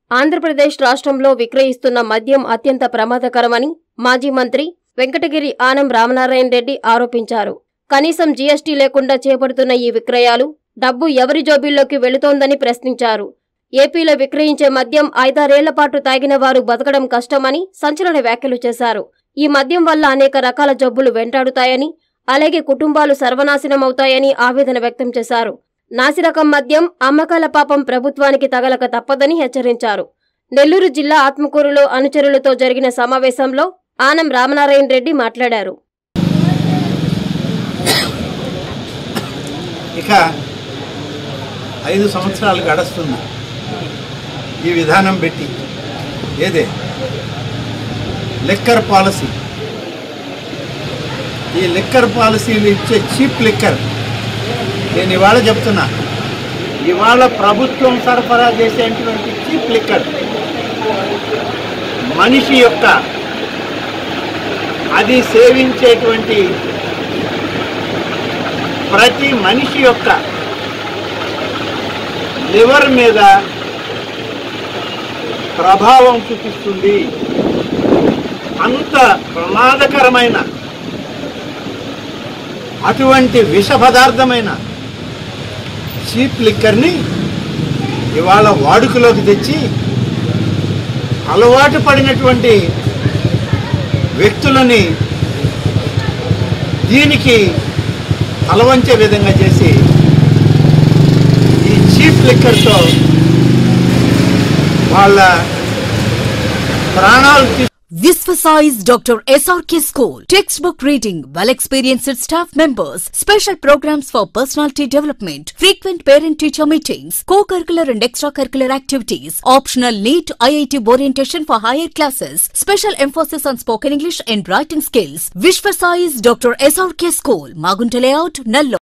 ఆంధ్రప్రదేశ్ రాష్ట్రంలో విక్రయిస్తున్న మద్యం అత్యంత ప్రమాదకరమని మాజీ మంత్రి వెంకటగిరి ఆనం రామనారాయణ రెడ్డి ఆరోపించారు కనీసం జీఎస్టీ లేకుండా చేపడుతున్న ఈ విక్రయాలు డబ్బు ఎవరి జోబీల్లోకి వెళుతోందని ప్రశ్నించారు ఏపీలో విక్రయించే మద్యం ఐదారేళ్ల పాటు తాగిన వారు బతకడం కష్టమని సంచలన వ్యాఖ్యలు చేశారు ఈ మద్యం వల్ల అనేక రకాల జబ్బులు వెంటాడుతాయని అలాగే కుటుంబాలు సర్వనాశనమవుతాయని ఆవేదన వ్యక్తం చేశారు నాసిరకం మద్యం అమ్మకాల పాపం ప్రభుత్వానికి తగలక తప్పదని హెచ్చరించారు నెల్లూరు జిల్లా ఆత్మకూరులో అనుచరులతో జరిగిన సమావేశంలో ఆనం రామనారాయణ రెడ్డి మాట్లాడారు ఇక ఐదు సంవత్సరాలు గడుస్తుంది ఈ విధానం పెట్టి ఏదే లిక్కర్ పాలసీ ఈ లిక్కర్ పాలసీలు ఇచ్చే చీప్ లిక్కర్ నేను ఇవాళ చెప్తున్నా ఇవాళ ప్రభుత్వం సరఫరా చేసేటువంటి చీప్ లిక్కర్ మనిషి యొక్క అది సేవించేటువంటి ప్రతి మనిషి యొక్క లివర్ మీద ప్రభావం చూపిస్తుంది అంత ప్రమాదకరమైన అటువంటి విష పదార్థమైన చీప్ లిక్కర్ని ఇవాళ వాడుకలోకి తెచ్చి అలవాటు పడినటువంటి వ్యక్తులని దీనికి తలవంచే విధంగా చేసి ఈ చీప్ లిక్కర్తో వాళ్ళ ప్రాణాలు తీ- Visvasize Dr. SRK School. Textbook reading, well experienced staff members, special programs for personality development, frequent parent teacher meetings, co curricular and extracurricular activities, optional NEET IIT orientation for higher classes, special emphasis on spoken English and writing skills. Visvasize Dr. SRK School, Magunta Layout, Nallo.